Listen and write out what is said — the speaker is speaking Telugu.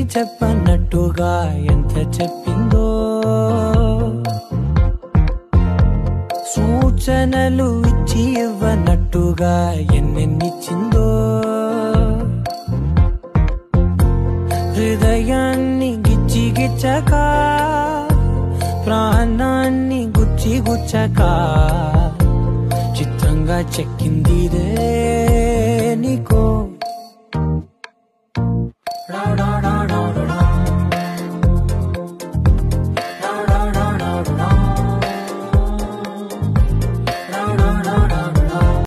చెప్పన్నట్టుగా ఎంత చెప్పిందో సూచనలు ఇచ్చి ఇవ్వనట్టుగా ఎన్నెన్నిచ్చిందో హృదయాన్ని గిచ్చి గిచ్చక ప్రాణాన్ని గుచ్చి గుచ్చక చిత్రంగా చెక్కిందిదే నీకో